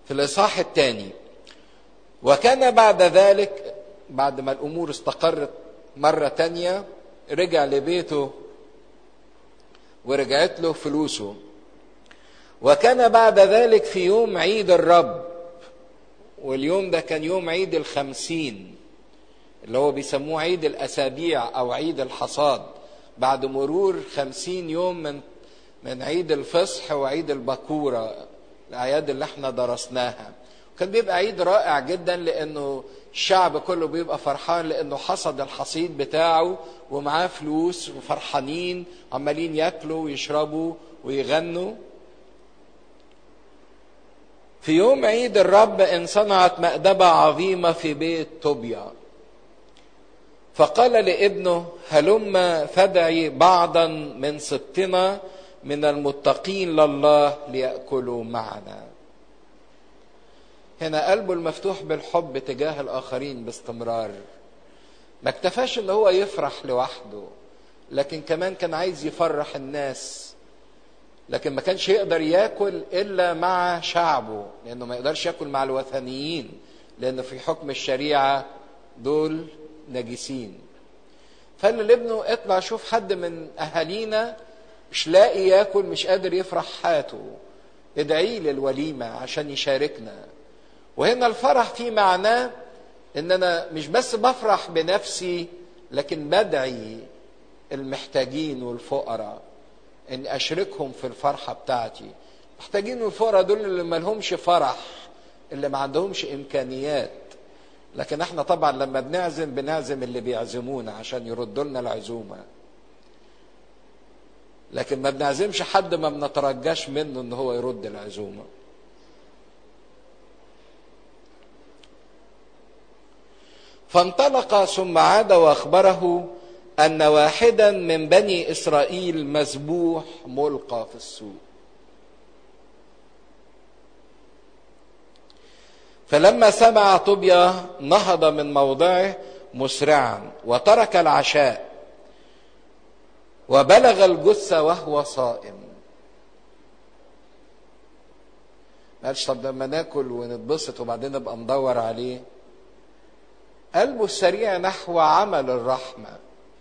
في الإصحاح الثاني وكان بعد ذلك بعد ما الأمور استقرت مرة تانية رجع لبيته ورجعت له فلوسه وكان بعد ذلك في يوم عيد الرب واليوم ده كان يوم عيد الخمسين اللي هو بيسموه عيد الأسابيع أو عيد الحصاد بعد مرور خمسين يوم من من عيد الفصح وعيد البكورة الأعياد اللي احنا درسناها كان بيبقى عيد رائع جدا لأنه الشعب كله بيبقى فرحان لأنه حصد الحصيد بتاعه ومعاه فلوس وفرحانين عمالين ياكلوا ويشربوا ويغنوا في يوم عيد الرب انصنعت مأدبة عظيمة في بيت طوبيا فقال لابنه هلم فدعي بعضا من سبطنا من المتقين لله ليأكلوا معنا هنا قلبه المفتوح بالحب تجاه الآخرين باستمرار ما اكتفاش ان هو يفرح لوحده لكن كمان كان عايز يفرح الناس لكن ما كانش يقدر ياكل الا مع شعبه لانه ما يقدرش ياكل مع الوثنيين لان في حكم الشريعه دول نجسين فقال لابنه اطلع شوف حد من اهالينا مش لاقي ياكل مش قادر يفرح حياته ادعي للوليمه عشان يشاركنا وهنا الفرح في معناه ان انا مش بس بفرح بنفسي لكن بدعي المحتاجين والفقراء ان اشركهم في الفرحه بتاعتي محتاجين والفقراء دول اللي ما لهمش فرح اللي ما عندهمش امكانيات لكن احنا طبعا لما بنعزم بنعزم اللي بيعزمونا عشان يردوا لنا العزومه لكن ما بنعزمش حد ما بنترجاش منه ان هو يرد العزومه فانطلق ثم عاد واخبره ان واحدا من بني اسرائيل مذبوح ملقى في السوق فلما سمع طوبيا نهض من موضعه مسرعا وترك العشاء وبلغ الجثه وهو صائم ما قالش طب لما ناكل ونتبسط وبعدين نبقى ندور عليه قلبه السريع نحو عمل الرحمه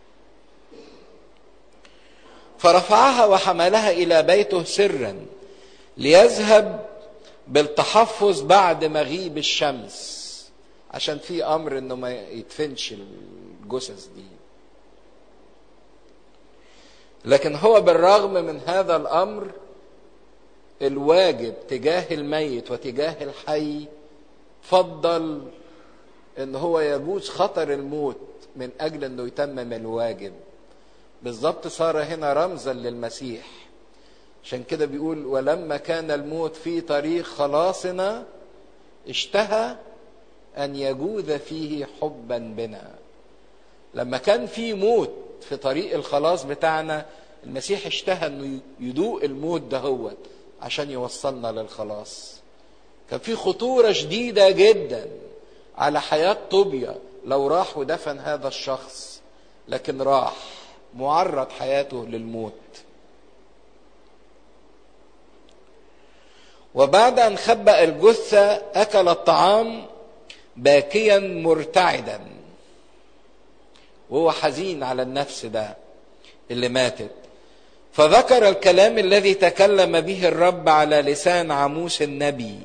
فرفعها وحملها الى بيته سرا ليذهب بالتحفظ بعد مغيب الشمس عشان في امر انه ما يدفنش الجثث دي لكن هو بالرغم من هذا الامر الواجب تجاه الميت وتجاه الحي فضل ان هو يجوز خطر الموت من اجل انه يتمم الواجب بالظبط صار هنا رمزا للمسيح عشان كده بيقول ولما كان الموت في طريق خلاصنا اشتهى ان يجوز فيه حبا بنا لما كان في موت في طريق الخلاص بتاعنا المسيح اشتهى انه يدوق الموت دهوت عشان يوصلنا للخلاص كان في خطورة شديدة جدا على حياة طوبيا لو راح ودفن هذا الشخص لكن راح معرض حياته للموت وبعد ان خبأ الجثة اكل الطعام باكيا مرتعدا وهو حزين على النفس ده اللي ماتت فذكر الكلام الذي تكلم به الرب على لسان عموس النبي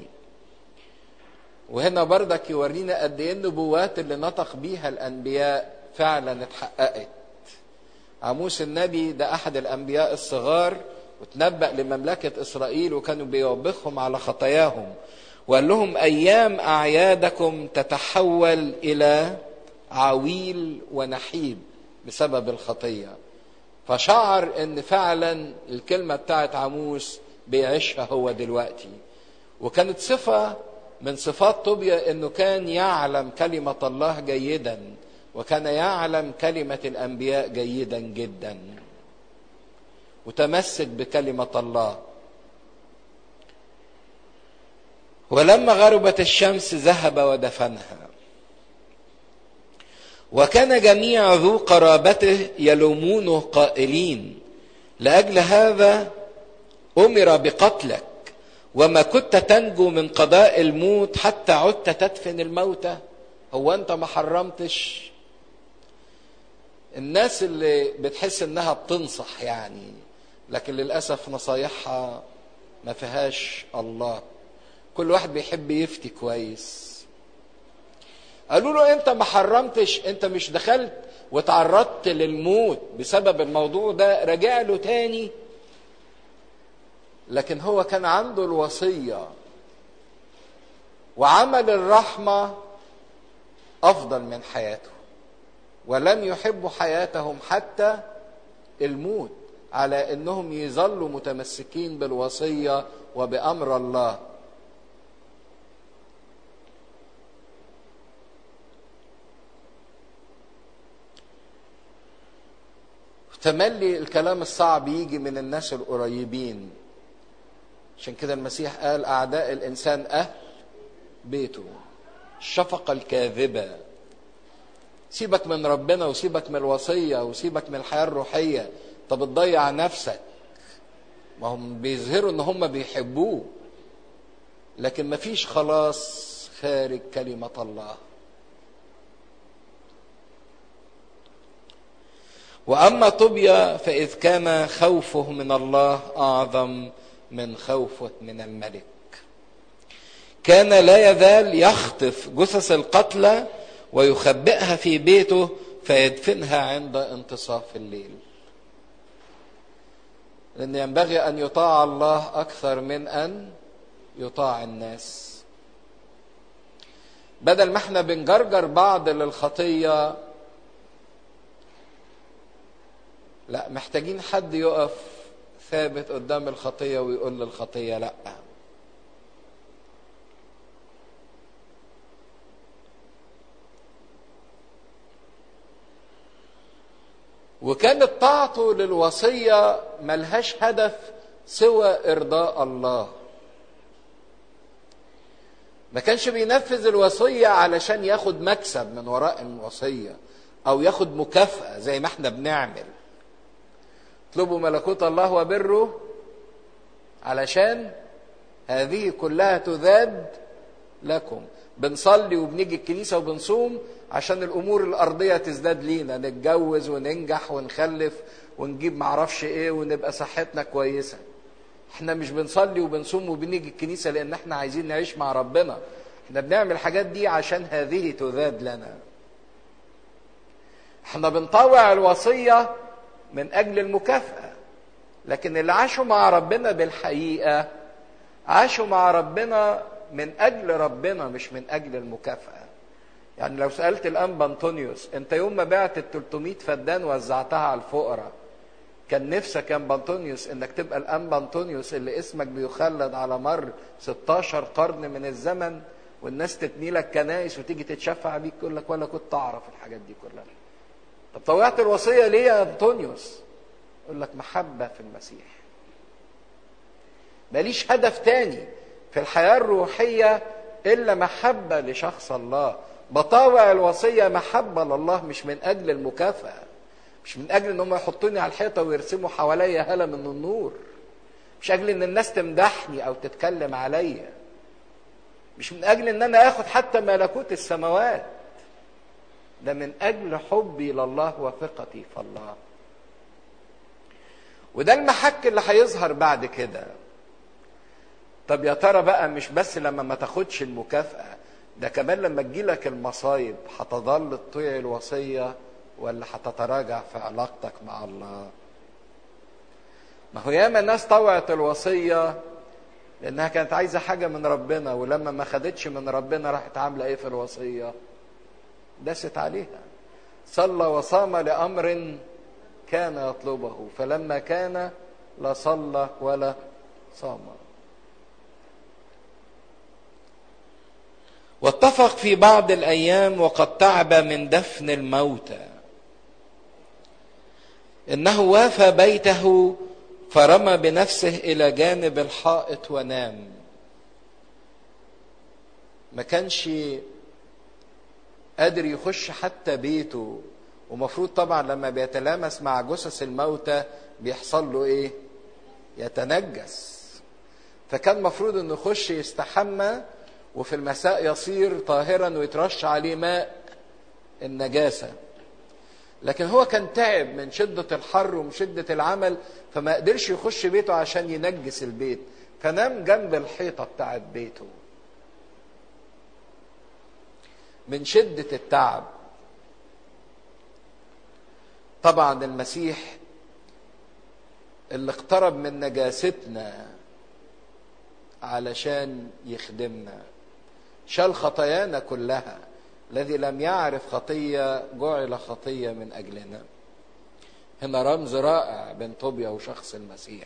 وهنا بردك يورينا قد ايه النبوات اللي نطق بيها الانبياء فعلا اتحققت عموس النبي ده احد الانبياء الصغار وتنبأ لمملكة إسرائيل وكانوا بيوبخهم على خطاياهم وقال لهم أيام أعيادكم تتحول إلى عويل ونحيب بسبب الخطية فشعر ان فعلا الكلمة بتاعت عموس بيعيشها هو دلوقتي وكانت صفة من صفات طوبيا انه كان يعلم كلمة الله جيدا وكان يعلم كلمة الانبياء جيدا جدا متمسك بكلمة الله ولما غربت الشمس ذهب ودفنها وكان جميع ذو قرابته يلومونه قائلين لاجل هذا امر بقتلك وما كنت تنجو من قضاء الموت حتى عدت تدفن الموتى هو انت ما حرمتش الناس اللي بتحس انها بتنصح يعني لكن للاسف نصايحها ما فيهاش الله كل واحد بيحب يفتي كويس قالوا له انت ما حرمتش انت مش دخلت وتعرضت للموت بسبب الموضوع ده رجع له تاني لكن هو كان عنده الوصية وعمل الرحمة أفضل من حياته ولم يحبوا حياتهم حتى الموت على انهم يظلوا متمسكين بالوصيه وبامر الله تملي الكلام الصعب يجي من الناس القريبين عشان كده المسيح قال اعداء الانسان اهل بيته الشفقه الكاذبه سيبك من ربنا وسيبك من الوصيه وسيبك من الحياه الروحيه طب بتضيع نفسك ما هم بيظهروا ان هم بيحبوه لكن ما فيش خلاص خارج كلمه الله واما طوبيا فاذ كان خوفه من الله اعظم من خوفه من الملك كان لا يزال يخطف جثث القتلى ويخبئها في بيته فيدفنها عند انتصاف الليل لان ينبغي ان يطاع الله اكثر من ان يطاع الناس بدل ما احنا بنجرجر بعض للخطيه لا محتاجين حد يقف ثابت قدام الخطيه ويقول للخطيه لا وكانت طاعته للوصيه ملهاش هدف سوى ارضاء الله ما كانش بينفذ الوصيه علشان ياخد مكسب من وراء الوصيه او ياخد مكافاه زي ما احنا بنعمل اطلبوا ملكوت الله وبره علشان هذه كلها تذاد لكم بنصلي وبنيجي الكنيسة وبنصوم عشان الأمور الأرضية تزداد لينا نتجوز وننجح ونخلف ونجيب معرفش إيه ونبقى صحتنا كويسة احنا مش بنصلي وبنصوم وبنيجي الكنيسة لأن احنا عايزين نعيش مع ربنا احنا بنعمل الحاجات دي عشان هذه تذاد لنا احنا بنطوع الوصية من اجل المكافاه لكن اللي عاشوا مع ربنا بالحقيقه عاشوا مع ربنا من اجل ربنا مش من اجل المكافاه يعني لو سالت الانبا انطونيوس انت يوم ما بعت ال 300 فدان وزعتها على الفقراء كان نفسك يا انبا انطونيوس انك تبقى الانبا انطونيوس اللي اسمك بيخلد على مر 16 قرن من الزمن والناس تبني لك كنائس وتيجي تتشفع بيك يقول لك ولا كنت اعرف الحاجات دي كلها طب طوعت الوصية ليه يا أنطونيوس؟ يقول لك محبة في المسيح. ماليش هدف تاني في الحياة الروحية إلا محبة لشخص الله. بطاوع الوصية محبة لله مش من أجل المكافأة. مش من أجل إن هم يحطوني على الحيطة ويرسموا حواليا هالة من النور. مش أجل إن الناس تمدحني أو تتكلم عليا. مش من أجل إن أنا آخد حتى ملكوت السماوات. ده من اجل حبي لله وثقتي في الله وده المحك اللي هيظهر بعد كده طب يا ترى بقى مش بس لما ما تاخدش المكافأة ده كمان لما تجيلك المصايب هتظل تطيع الوصية ولا هتتراجع في علاقتك مع الله ما هو ياما ناس طوعت الوصية لأنها كانت عايزة حاجة من ربنا ولما ما خدتش من ربنا راحت عاملة إيه في الوصية؟ دست عليها صلى وصام لامر كان يطلبه فلما كان لا صلى ولا صام واتفق في بعض الايام وقد تعب من دفن الموتى انه وافى بيته فرمى بنفسه الى جانب الحائط ونام ما كانش قادر يخش حتى بيته ومفروض طبعا لما بيتلامس مع جثث الموتى بيحصل له ايه يتنجس فكان مفروض انه يخش يستحمى وفي المساء يصير طاهرا ويترش عليه ماء النجاسة لكن هو كان تعب من شدة الحر ومن شدة العمل فما قدرش يخش بيته عشان ينجس البيت فنام جنب الحيطة بتاعت بيته من شدة التعب طبعا المسيح اللي اقترب من نجاستنا علشان يخدمنا شال خطايانا كلها الذي لم يعرف خطية جعل خطية من أجلنا هنا رمز رائع بين طوبيا وشخص المسيح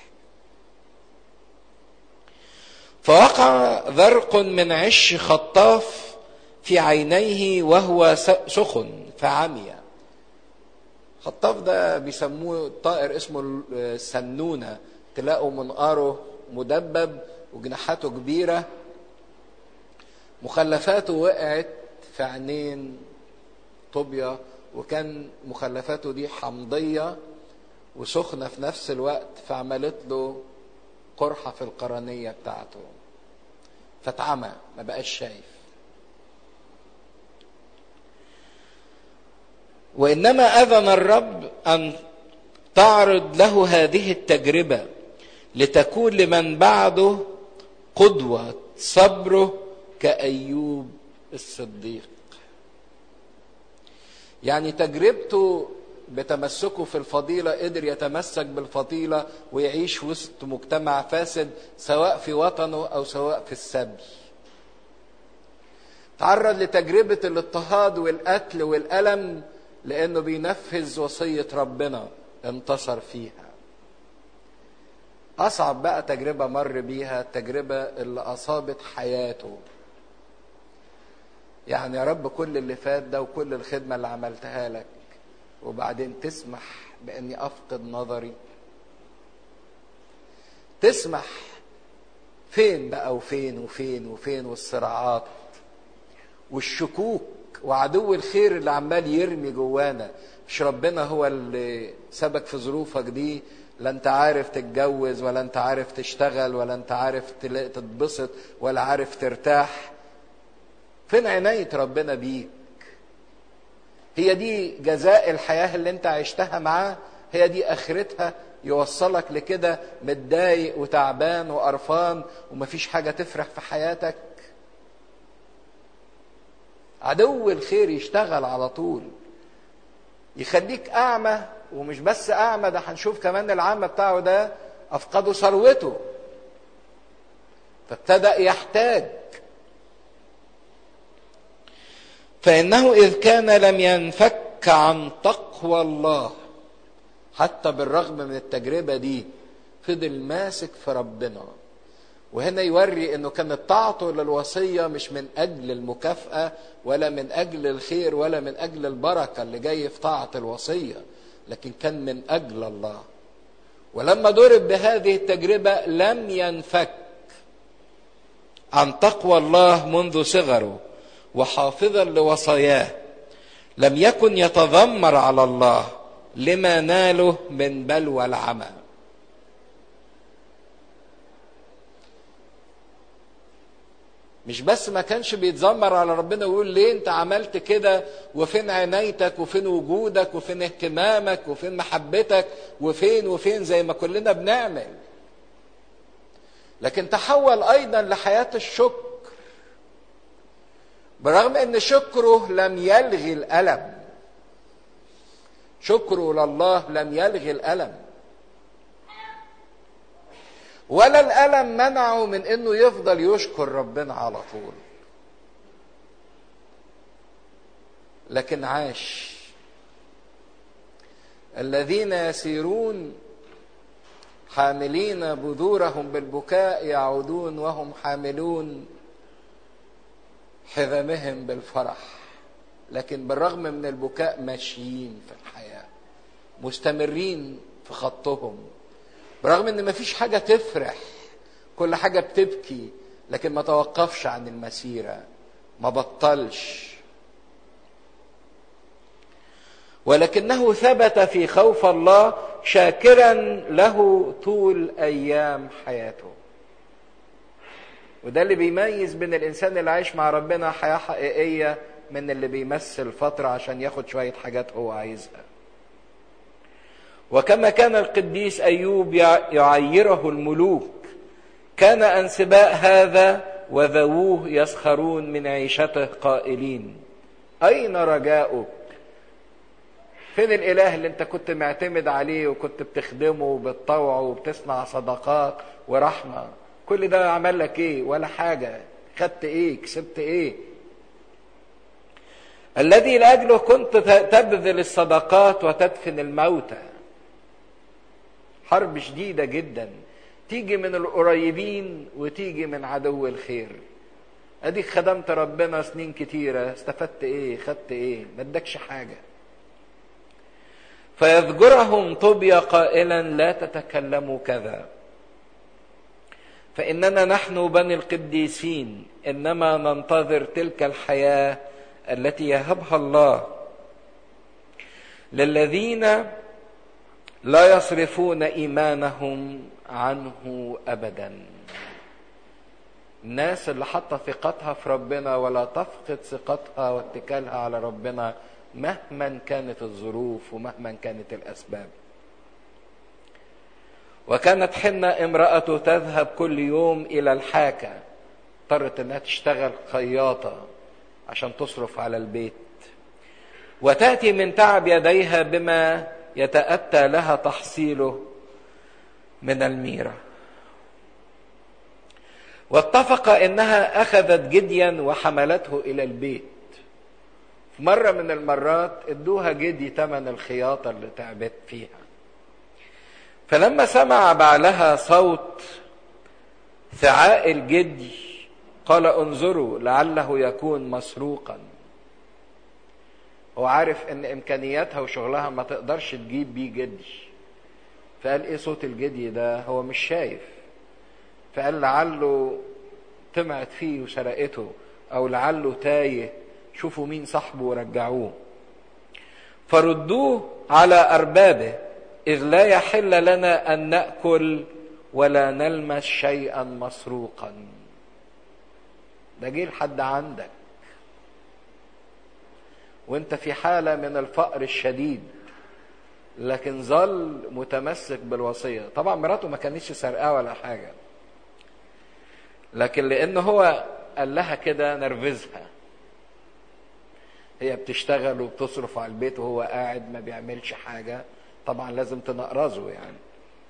فوقع ذرق من عش خطاف في عينيه وهو سخن فعمي خطاف ده بيسموه طائر اسمه السنونة تلاقوا منقاره مدبب وجناحاته كبيرة مخلفاته وقعت في عينين طوبيا وكان مخلفاته دي حمضية وسخنة في نفس الوقت فعملت له قرحة في القرنية بتاعته فاتعمى ما بقاش شايف وإنما أذن الرب أن تعرض له هذه التجربة لتكون لمن بعده قدوة صبره كأيوب الصديق يعني تجربته بتمسكه في الفضيلة قدر يتمسك بالفضيلة ويعيش وسط مجتمع فاسد سواء في وطنه أو سواء في السبي تعرض لتجربة الاضطهاد والقتل والألم لأنه بينفذ وصية ربنا انتصر فيها أصعب بقى تجربة مر بيها التجربة اللي أصابت حياته يعني يا رب كل اللي فات ده وكل الخدمة اللي عملتها لك وبعدين تسمح بأني أفقد نظري تسمح فين بقى وفين وفين وفين والصراعات والشكوك وعدو الخير اللي عمال يرمي جوانا مش ربنا هو اللي سبك في ظروفك دي لا انت عارف تتجوز ولا انت عارف تشتغل ولا انت عارف تتبسط ولا عارف ترتاح فين عناية ربنا بيك هي دي جزاء الحياة اللي انت عشتها معاه هي دي اخرتها يوصلك لكده متضايق وتعبان وقرفان ومفيش حاجة تفرح في حياتك عدو الخير يشتغل على طول يخليك اعمى ومش بس اعمى ده هنشوف كمان العمى بتاعه ده افقدوا ثروته فابتدا يحتاج فانه اذ كان لم ينفك عن تقوى الله حتى بالرغم من التجربه دي فضل ماسك في ربنا وهنا يوري انه كانت طاعته للوصيه مش من اجل المكافاه ولا من اجل الخير ولا من اجل البركه اللي جاي في طاعه الوصيه لكن كان من اجل الله ولما ضرب بهذه التجربه لم ينفك عن تقوى الله منذ صغره وحافظا لوصاياه لم يكن يتذمر على الله لما ناله من بلوى العمى مش بس ما كانش بيتذمر على ربنا ويقول ليه انت عملت كده وفين عنايتك وفين وجودك وفين اهتمامك وفين محبتك وفين وفين زي ما كلنا بنعمل لكن تحول ايضا لحياة الشكر برغم ان شكره لم يلغي الالم شكره لله لم يلغي الالم ولا الالم منعه من انه يفضل يشكر ربنا على طول لكن عاش الذين يسيرون حاملين بذورهم بالبكاء يعودون وهم حاملون حزمهم بالفرح لكن بالرغم من البكاء ماشيين في الحياه مستمرين في خطهم برغم ان مفيش حاجة تفرح كل حاجة بتبكي لكن ما توقفش عن المسيرة ما بطلش ولكنه ثبت في خوف الله شاكرا له طول ايام حياته وده اللي بيميز بين الانسان اللي عايش مع ربنا حياه حقيقيه من اللي بيمثل فتره عشان ياخد شويه حاجات هو عايزها وكما كان القديس ايوب يعيره الملوك كان انسباء هذا وذووه يسخرون من عيشته قائلين اين رجاؤك فين الاله اللي انت كنت معتمد عليه وكنت بتخدمه وبتطوعه وبتصنع صدقات ورحمه كل ده عمل لك ايه ولا حاجه خدت ايه كسبت ايه الذي لاجله كنت تبذل الصدقات وتدفن الموتى حرب شديده جدا تيجي من القريبين وتيجي من عدو الخير اديك خدمت ربنا سنين كتيره استفدت ايه خدت ايه ما ادكش حاجه فيذكرهم طوبيا قائلا لا تتكلموا كذا فاننا نحن بني القديسين انما ننتظر تلك الحياه التي يهبها الله للذين لا يصرفون ايمانهم عنه ابدا الناس اللي حاطه ثقتها في ربنا ولا تفقد ثقتها واتكالها على ربنا مهما كانت الظروف ومهما كانت الاسباب وكانت حنة امرأته تذهب كل يوم إلى الحاكة اضطرت إنها تشتغل خياطة عشان تصرف على البيت وتأتي من تعب يديها بما يتأتى لها تحصيله من الميرة واتفق انها اخذت جديا وحملته الى البيت في مرة من المرات ادوها جدي تمن الخياطة اللي تعبت فيها فلما سمع بعلها صوت ثعاء الجدي قال انظروا لعله يكون مسروقا هو عارف ان امكانياتها وشغلها ما تقدرش تجيب بيه جدي فقال ايه صوت الجدي ده هو مش شايف فقال لعله طمعت فيه وسرقته او لعله تايه شوفوا مين صاحبه ورجعوه فردوه على اربابه اذ لا يحل لنا ان ناكل ولا نلمس شيئا مسروقا ده جه لحد عندك وانت في حاله من الفقر الشديد لكن ظل متمسك بالوصيه طبعا مراته ما كانتش سرقاه ولا حاجه لكن لان هو قال لها كده نرفزها هي بتشتغل وبتصرف على البيت وهو قاعد ما بيعملش حاجه طبعا لازم تنقرزه يعني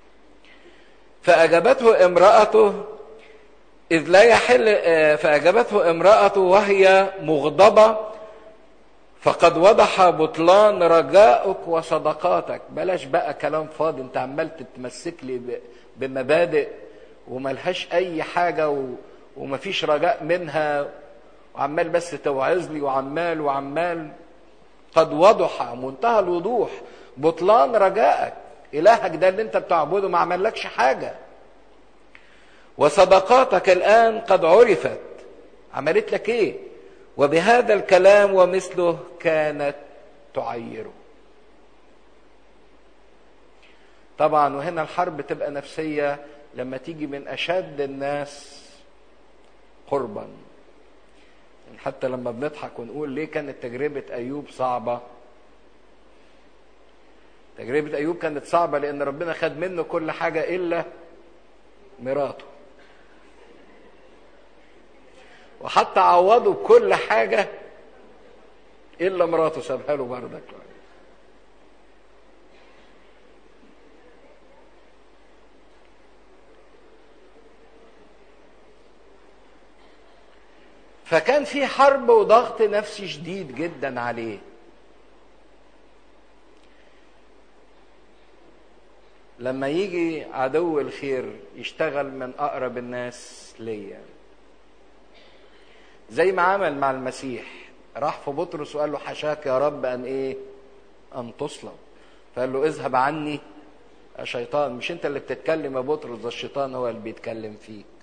فأجابته امرأته إذ لا يحل فأجابته امرأته وهي مغضبة فقد وضح بطلان رجائك وصدقاتك بلاش بقى كلام فاضي انت عمال تتمسك لي بمبادئ وملهاش اي حاجة ومفيش رجاء منها وعمال بس توعظ لي وعمال وعمال قد وضح منتهى الوضوح بطلان رجائك إلهك ده اللي أنت بتعبده ما عملكش حاجة وصدقاتك الآن قد عرفت عملت لك إيه وبهذا الكلام ومثله كانت تعيره طبعا وهنا الحرب تبقى نفسية لما تيجي من أشد الناس قربا حتى لما بنضحك ونقول ليه كانت تجربة أيوب صعبة تجربة أيوب كانت صعبة لأن ربنا خد منه كل حاجة إلا مراته وحتى عوضه بكل حاجة إلا مراته سابها له بردك فكان في حرب وضغط نفسي شديد جدا عليه لما يجي عدو الخير يشتغل من اقرب الناس ليا زي ما عمل مع المسيح راح في بطرس وقال له حشاك يا رب ان ايه ان تصلب فقال له اذهب عني يا شيطان مش انت اللي بتتكلم يا بطرس ده الشيطان هو اللي بيتكلم فيك